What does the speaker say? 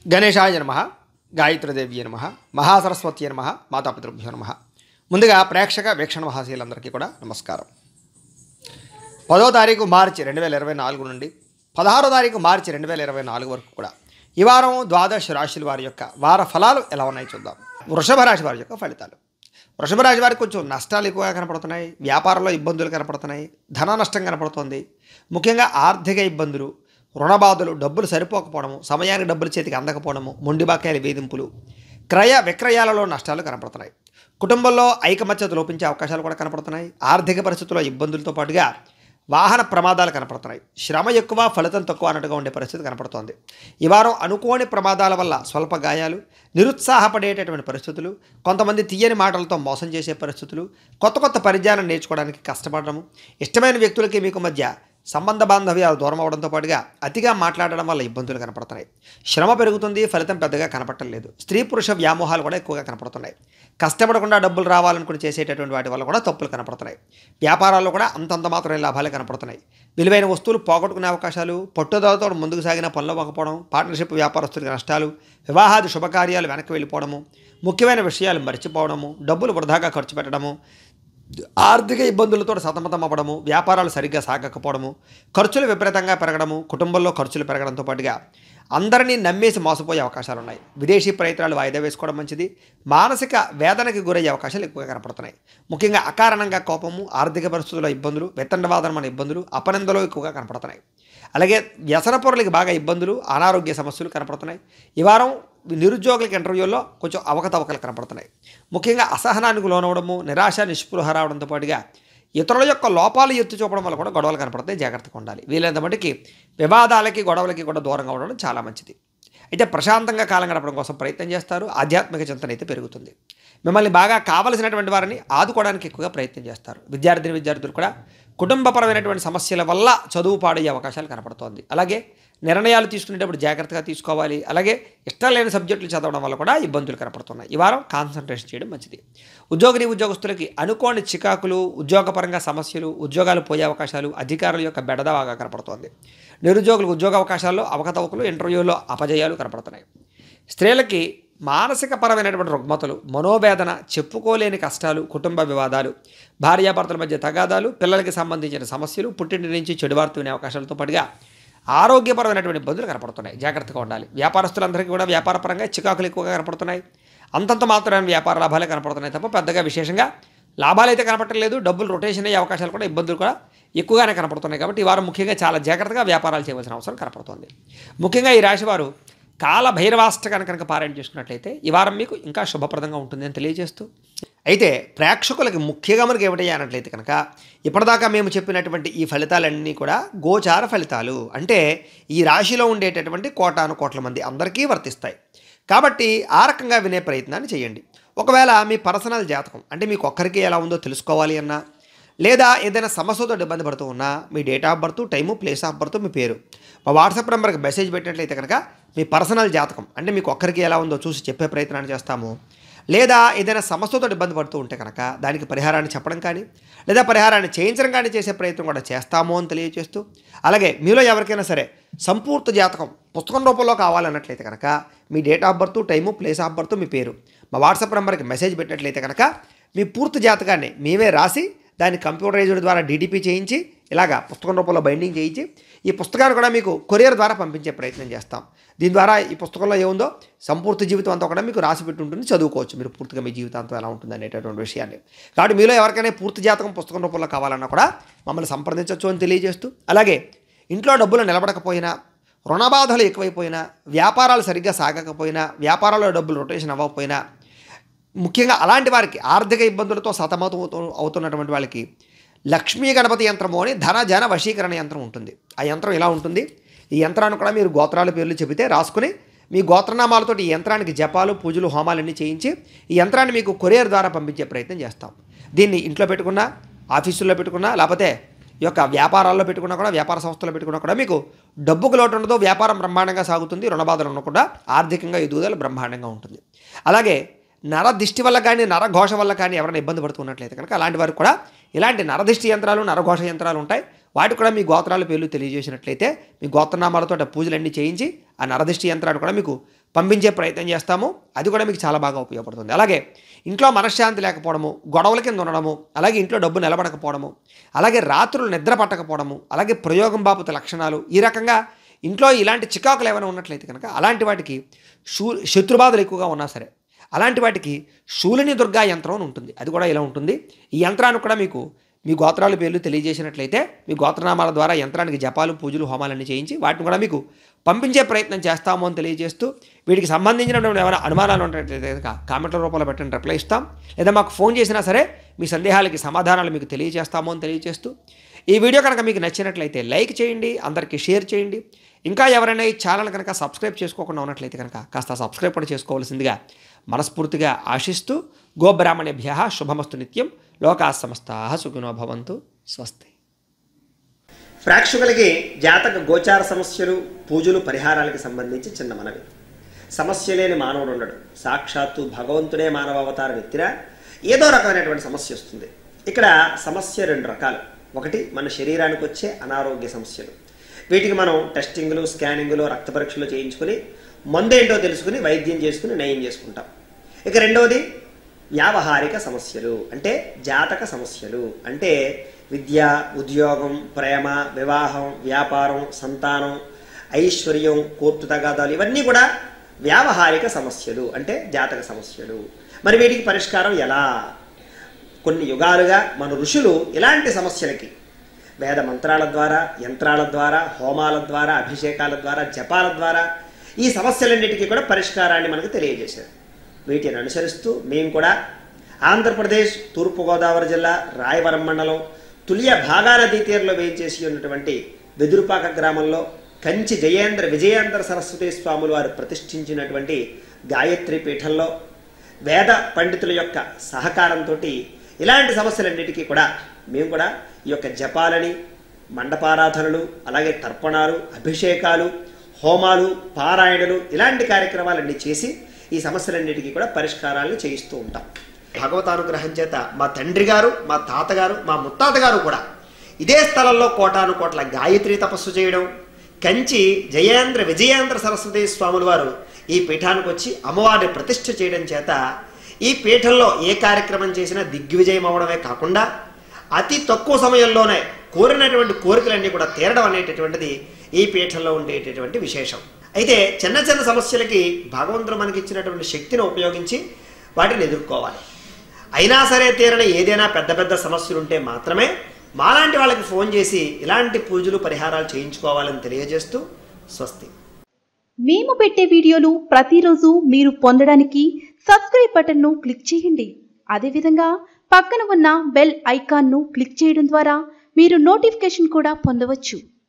గణేశాయ నమ గాయత్రీదేవి నమ మహాసరస్వతి నమ మాతాపితృభ్యో నమ ముందుగా ప్రేక్షక వీక్షణ మహాశీలందరికీ కూడా నమస్కారం పదో తారీఖు మార్చి రెండు వేల ఇరవై నాలుగు నుండి పదహారో తారీఖు మార్చి రెండు వేల ఇరవై నాలుగు వరకు కూడా ఈ వారం ద్వాదశ రాశుల వారి యొక్క వార ఫలాలు ఎలా ఉన్నాయో చూద్దాం వృషభ రాశి వారి యొక్క ఫలితాలు వృషభ రాశి వారికి కొంచెం నష్టాలు ఎక్కువగా కనపడుతున్నాయి వ్యాపారంలో ఇబ్బందులు కనపడుతున్నాయి ధన నష్టం కనపడుతుంది ముఖ్యంగా ఆర్థిక ఇబ్బందులు రుణబాధలు డబ్బులు సరిపోకపోవడము సమయానికి డబ్బులు చేతికి అందకపోవడము మొండి బాకాయల వేధింపులు క్రయ విక్రయాలలో నష్టాలు కనపడుతున్నాయి కుటుంబంలో ఐకమత్యత లోపించే అవకాశాలు కూడా కనపడుతున్నాయి ఆర్థిక పరిస్థితుల్లో ఇబ్బందులతో పాటుగా వాహన ప్రమాదాలు కనపడుతున్నాయి శ్రమ ఎక్కువ ఫలితం తక్కువ అన్నట్టుగా ఉండే పరిస్థితి కనపడుతోంది ఈ వారం అనుకోని ప్రమాదాల వల్ల స్వల్ప గాయాలు నిరుత్సాహపడేటటువంటి పరిస్థితులు కొంతమంది తీయని మాటలతో మోసం చేసే పరిస్థితులు కొత్త కొత్త పరిజ్ఞానం నేర్చుకోవడానికి కష్టపడము ఇష్టమైన వ్యక్తులకి మీకు మధ్య సంబంధ బాంధవ్యాలు దూరం అవడంతో పాటుగా అతిగా మాట్లాడడం వల్ల ఇబ్బందులు కనపడుతున్నాయి శ్రమ పెరుగుతుంది ఫలితం పెద్దగా కనపడలేదు స్త్రీ పురుష వ్యామోహాలు కూడా ఎక్కువగా కనపడుతున్నాయి కష్టపడకుండా డబ్బులు రావాలనుకుని చేసేటటువంటి వాటి వల్ల కూడా తప్పులు కనపడుతున్నాయి వ్యాపారాల్లో కూడా అంతంత మాత్రమే లాభాలే కనపడుతున్నాయి విలువైన వస్తువులు పోగొట్టుకునే అవకాశాలు పట్టుదలతో ముందుకు సాగిన పనులు అవ్వకపోవడం పార్ట్నర్షిప్ వ్యాపారస్తులకి నష్టాలు వివాహాది శుభకార్యాలు వెనక్కి వెళ్ళిపోవడము ముఖ్యమైన విషయాలు మర్చిపోవడము డబ్బులు వృధాగా ఖర్చు పెట్టడము ఆర్థిక ఇబ్బందులతో సతమతం అవ్వడము వ్యాపారాలు సరిగ్గా సాగకపోవడము ఖర్చులు విపరీతంగా పెరగడము కుటుంబంలో ఖర్చులు పెరగడంతో పాటుగా అందరినీ నమ్మేసి మోసపోయే అవకాశాలు ఉన్నాయి విదేశీ ప్రయత్నాలు వాయిదా వేసుకోవడం మంచిది మానసిక వేదనకి గురయ్యే అవకాశాలు ఎక్కువగా కనపడుతున్నాయి ముఖ్యంగా అకారణంగా కోపము ఆర్థిక పరిస్థితుల్లో ఇబ్బందులు వెత్తండవాదనమైన ఇబ్బందులు అపనిందలు ఎక్కువగా కనపడుతున్నాయి అలాగే వ్యసన పొరలకి బాగా ఇబ్బందులు అనారోగ్య సమస్యలు కనపడుతున్నాయి ఈ వారం నిరుద్యోగులకి ఇంటర్వ్యూల్లో కొంచెం అవకతవకలు కనపడుతున్నాయి ముఖ్యంగా అసహనానికి లోనవడము నిరాశ నిస్పృహ రావడంతో పాటుగా ఇతరుల యొక్క లోపాలు ఎత్తి చూపడం వల్ల కూడా గొడవలు కనపడతాయి జాగ్రత్తగా ఉండాలి వీలైనంత మటుకి వివాదాలకి గొడవలకి కూడా దూరంగా ఉండడం చాలా మంచిది అయితే ప్రశాంతంగా కాలం గడపడం కోసం ప్రయత్నం చేస్తారు ఆధ్యాత్మిక చింతన అయితే పెరుగుతుంది మిమ్మల్ని బాగా కావలసినటువంటి వారిని ఆదుకోవడానికి ఎక్కువగా ప్రయత్నం చేస్తారు విద్యార్థిని విద్యార్థులు కూడా కుటుంబపరమైనటువంటి సమస్యల వల్ల చదువు పాడయ్యే అవకాశాలు కనపడుతోంది అలాగే నిర్ణయాలు తీసుకునేటప్పుడు జాగ్రత్తగా తీసుకోవాలి అలాగే ఇష్టం లేని సబ్జెక్టులు చదవడం వల్ల కూడా ఇబ్బందులు కనపడుతున్నాయి ఈ వారం కాన్సన్ట్రేషన్ చేయడం మంచిది ఉద్యోగిని ఉద్యోగస్తులకి అనుకోని చికాకులు ఉద్యోగపరంగా సమస్యలు ఉద్యోగాలు పోయే అవకాశాలు అధికారుల యొక్క బెడద బాగా కనపడుతోంది నిరుద్యోగులకు ఉద్యోగ అవకాశాల్లో అవకతవకలు ఇంటర్వ్యూలో అపజయాలు కనపడుతున్నాయి స్త్రీలకి మానసిక పరమైనటువంటి రుగ్మతలు మనోవేదన చెప్పుకోలేని కష్టాలు కుటుంబ వివాదాలు భార్యాభర్తల మధ్య తగాదాలు పిల్లలకి సంబంధించిన సమస్యలు పుట్టింటి నుంచి చెడు వార్త వినే అవకాశాలతో పాటుగా ఆరోగ్యపరమైనటువంటి ఇబ్బందులు కనపడుతున్నాయి జాగ్రత్తగా ఉండాలి వ్యాపారస్తులందరికీ కూడా వ్యాపారపరంగా చికాకులు ఎక్కువగా కనపడుతున్నాయి అంతంత మాత్రమే వ్యాపార లాభాలే కనపడుతున్నాయి తప్ప పెద్దగా విశేషంగా లాభాలు అయితే కనపడలేదు డబ్బులు రొటేషన్ అయ్యే అవకాశాలు కూడా ఇబ్బందులు కూడా ఎక్కువగానే కనపడుతున్నాయి కాబట్టి ఈ వారం ముఖ్యంగా చాలా జాగ్రత్తగా వ్యాపారాలు చేయవలసిన అవసరం కనపడుతుంది ముఖ్యంగా ఈ రాశివారు కాల భైరవాష్టకాన్ని కనుక పారాయణ చేసుకున్నట్లయితే ఈ వారం మీకు ఇంకా శుభప్రదంగా ఉంటుందని తెలియజేస్తూ అయితే ప్రేక్షకులకి ముఖ్యంగా మనకి ఏమిటయ్యా అన్నట్లయితే కనుక ఇప్పటిదాకా మేము చెప్పినటువంటి ఈ ఫలితాలన్నీ కూడా గోచార ఫలితాలు అంటే ఈ రాశిలో ఉండేటటువంటి కోటాను కోట్ల మంది అందరికీ వర్తిస్తాయి కాబట్టి ఆ రకంగా వినే ప్రయత్నాన్ని చేయండి ఒకవేళ మీ పర్సనల్ జాతకం అంటే మీకు ఒక్కరికి ఎలా ఉందో తెలుసుకోవాలి అన్నా లేదా ఏదైనా సమస్యతో ఇబ్బంది పడుతూ ఉన్నా మీ date of birth time place of birth మీ పేరు మా వాట్సాప్ నెంబర్కి మెసేజ్ పెట్టినట్లయితే కనుక మీ పర్సనల్ జాతకం అంటే మీకు ఒక్కరికి ఎలా ఉందో చూసి చెప్పే ప్రయత్నాన్ని చేస్తాము లేదా ఏదైనా సమస్యతో ఇబ్బంది పడుతూ ఉంటే కనుక దానికి పరిహారాన్ని చెప్పడం కానీ లేదా పరిహారాన్ని చేయించడం కానీ చేసే ప్రయత్నం కూడా చేస్తాము అని తెలియజేస్తూ అలాగే మీలో ఎవరికైనా సరే సంపూర్త జాతకం పుస్తకం రూపంలో కావాలన్నట్లయితే కనుక మీ date of birth time place of birth మీ పేరు మా వాట్సాప్ నెంబర్కి మెసేజ్ పెట్టినట్లయితే కనుక మీ పూర్తి జాతకాన్ని మేమే రాసి దాన్ని కంప్యూటరైజ్డ్ ద్వారా డీడీపీ చేయించి ఇలాగా పుస్తకం రూపంలో బైండింగ్ చేయించి ఈ పుస్తకాన్ని కూడా మీకు కొరియర్ ద్వారా పంపించే ప్రయత్నం చేస్తాం దీని ద్వారా ఈ పుస్తకంలో ఏముందో సంపూర్తి జీవితం అంతా కూడా మీకు రాసి పెట్టి ఉంటుంది చదువుకోవచ్చు మీరు పూర్తిగా మీ జీవితాంతం ఎలా ఉంటుంది అనేటటువంటి విషయాన్ని కాబట్టి మీలో ఎవరికైనా పూర్తి జాతకం పుస్తకం రూపంలో కావాలన్నా కూడా మమ్మల్ని సంప్రదించవచ్చు అని తెలియజేస్తూ అలాగే ఇంట్లో డబ్బులు నిలబడకపోయినా రుణబాధలు ఎక్కువైపోయినా వ్యాపారాలు సరిగ్గా సాగకపోయినా వ్యాపారాల్లో డబ్బులు రొటేషన్ అవ్వకపోయినా ముఖ్యంగా అలాంటి వారికి ఆర్థిక ఇబ్బందులతో సతమతం అవుతూ- అవుతున్నటువంటి వాళ్ళకి లక్ష్మీ గణపతి యంత్రము అని ధన జన వశీకరణ యంత్రం ఉంటుంది ఆ యంత్రం ఇలా ఉంటుంది ఈ యంత్రాన్ని కూడా మీరు గోత్రాల పేర్లు చెబితే రాసుకుని మీ గోత్రనామాలతో ఈ యంత్రానికి జపాలు పూజలు హోమాలన్నీ చేయించి ఈ యంత్రాన్ని మీకు కొరియర్ ద్వారా పంపించే ప్రయత్నం చేస్తాం దీన్ని ఇంట్లో పెట్టుకున్నా ఆఫీసుల్లో పెట్టుకున్నా లేకపోతే ఈ యొక్క వ్యాపారాల్లో పెట్టుకున్నా కూడా వ్యాపార సంస్థల్లో పెట్టుకున్నా కూడా మీకు డబ్బుకు లోటు ఉండదు వ్యాపారం బ్రహ్మాండంగా సాగుతుంది రుణబాధలు ఉండకుండా ఆర్థికంగా ఎదుగుదల బ్రహ్మాండంగా ఉంటుంది అలాగే నర దిష్టి వల్ల కానీ నరఘోష వల్ల కానీ ఎవరైనా ఇబ్బంది పడుతున్నట్లయితే కనుక అలాంటి వారికి కూడా ఇలాంటి నరదిష్టి యంత్రాలు నరఘోష యంత్రాలు ఉంటాయి వాటికి కూడా మీ గోత్రాల పేర్లు తెలియజేసినట్లయితే మీ గోత్రనామాలతో ఆ పూజలన్నీ చేయించి ఆ నరదిష్టి యంత్రాన్ని కూడా మీకు పంపించే ప్రయత్నం చేస్తాము అది కూడా మీకు చాలా బాగా ఉపయోగపడుతుంది అలాగే ఇంట్లో మనశ్శాంతి లేకపోవడము గొడవల కింద ఉండడము అలాగే ఇంట్లో డబ్బు నిలబడకపోవడము అలాగే రాత్రులు నిద్ర పట్టకపోవడము అలాగే ప్రయోగం బాపుత లక్షణాలు ఈ రకంగా ఇంట్లో ఇలాంటి చికాకులు ఏమైనా ఉన్నట్లయితే కనుక అలాంటి వాటికి శూ శత్రుబాధలు ఎక్కువగా ఉన్నా సరే అలాంటి వాటికి శూలిని దుర్గా యంత్రం అని ఉంటుంది అది కూడా ఇలా ఉంటుంది ఈ యంత్రాన్ని కూడా మీకు మీ గోత్రాల పేర్లు తెలియజేసినట్లయితే మీ గోత్రనామాల ద్వారా యంత్రానికి జపాలు పూజలు హోమాలన్నీ చేయించి వాటిని కూడా మీకు పంపించే ప్రయత్నం చేస్తాము అని తెలియజేస్తూ వీటికి సంబంధించినటువంటి ఏమైనా అనుమానాలు ఉన్నట్లయితే కనుక కామెంట్ల రూపంలో పెట్టండి రిప్లై ఇస్తాం లేదా మాకు ఫోన్ చేసినా సరే మీ సందేహాలకి సమాధానాలు మీకు తెలియజేస్తాము అని తెలియజేస్తూ ఈ వీడియో కనుక మీకు నచ్చినట్లయితే లైక్ చేయండి అందరికీ షేర్ చేయండి ఇంకా ఎవరైనా ఈ ఛానల్ కనుక సబ్స్క్రైబ్ చేసుకోకుండా ఉన్నట్లయితే కనుక కాస్త సబ్స్క్రైబ్ కూడా చేసుకోవాల్సిందిగా మనస్ఫూర్తిగా ఆశిస్తూ గోబ్రాహ్మణేభ్య శుభమస్తు నిత్యం లోకా సమస్తా సుఖినో భవంతు స్వస్తి ప్రేక్షకులకి జాతక గోచార సమస్యలు పూజలు పరిహారాలకు సంబంధించి చిన్న మనవి సమస్య లేని మానవుడు ఉండడు సాక్షాత్తు భగవంతుడే మానవ అవతారం ఎత్తినా ఏదో రకమైనటువంటి సమస్య వస్తుంది ఇక్కడ సమస్య రెండు రకాలు ఒకటి మన శరీరానికి వచ్చే అనారోగ్య సమస్యలు వీటికి మనం టెస్టింగ్లు స్కానింగ్లు రక్త పరీక్షలు చేయించుకుని మందేంటో తెలుసుకుని వైద్యం చేసుకుని నయం చేసుకుంటాం ఇక రెండవది వ్యావహారిక సమస్యలు అంటే జాతక సమస్యలు అంటే విద్య ఉద్యోగం ప్రేమ వివాహం వ్యాపారం సంతానం ఐశ్వర్యం కోర్టు తగాదాలు ఇవన్నీ కూడా వ్యావహారిక సమస్యలు అంటే జాతక సమస్యలు మరి వీటికి పరిష్కారం ఎలా కొన్ని యుగాలుగా మన ఋషులు ఇలాంటి సమస్యలకి వేద మంత్రాల ద్వారా యంత్రాల ద్వారా హోమాల ద్వారా అభిషేకాల ద్వారా జపాల ద్వారా ఈ సమస్యలన్నిటికీ కూడా పరిష్కారాన్ని మనకు తెలియజేశారు వీటిని అనుసరిస్తూ మేము కూడా ఆంధ్రప్రదేశ్ తూర్పుగోదావరి జిల్లా రాయవరం మండలం తులియ భాగా నదీ తీరంలో వేయించేసి ఉన్నటువంటి వెదురుపాక గ్రామంలో కంచి జయేంద్ర విజయేంద్ర సరస్వతి స్వాములు వారు ప్రతిష్ఠించినటువంటి గాయత్రి పీఠంలో వేద పండితుల యొక్క సహకారంతో ఇలాంటి సమస్యలన్నిటికీ కూడా మేము కూడా ఈ యొక్క జపాలని మండపారాధనలు అలాగే తర్పణాలు అభిషేకాలు హోమాలు పారాయణలు ఇలాంటి కార్యక్రమాలన్నీ చేసి ఈ సమస్యలన్నిటికీ కూడా పరిష్కారాలను చేయిస్తూ ఉంటాం భగవతానుగ్రహం చేత మా తండ్రి గారు మా తాతగారు మా ముత్తాత గారు కూడా ఇదే స్థలంలో కోటాను కోట్ల గాయత్రి తపస్సు చేయడం కంచి జయేంద్ర విజయేంద్ర సరస్వతి స్వాముల వారు ఈ పీఠానికి వచ్చి అమ్మవారిని ప్రతిష్ఠ చేయడం చేత ఈ పీఠంలో ఏ కార్యక్రమం చేసినా దిగ్విజయం అవడమే కాకుండా అతి తక్కువ సమయంలోనే కోరినటువంటి కోరికలన్నీ కూడా తీరడం అనేటటువంటిది ఈ పీఠంలో ఉండేటటువంటి విశేషం అయితే చిన్న చిన్న సమస్యలకి భగవంతుడు మనకి ఇచ్చినటువంటి శక్తిని ఉపయోగించి వాటిని ఎదుర్కోవాలి అయినా సరే తీరని ఏదైనా పెద్ద పెద్ద సమస్యలు ఉంటే మాత్రమే మాలాంటి వాళ్ళకి ఫోన్ చేసి ఇలాంటి పూజలు పరిహారాలు చేయించుకోవాలని తెలియజేస్తూ స్వస్తి మేము పెట్టే వీడియోలు ప్రతిరోజు మీరు పొందడానికి సబ్స్క్రైబ్ బటన్ను క్లిక్ చేయండి అదేవిధంగా పక్కన ఉన్న బెల్ ఐకాన్ను క్లిక్ చేయడం ద్వారా మీరు నోటిఫికేషన్ కూడా పొందవచ్చు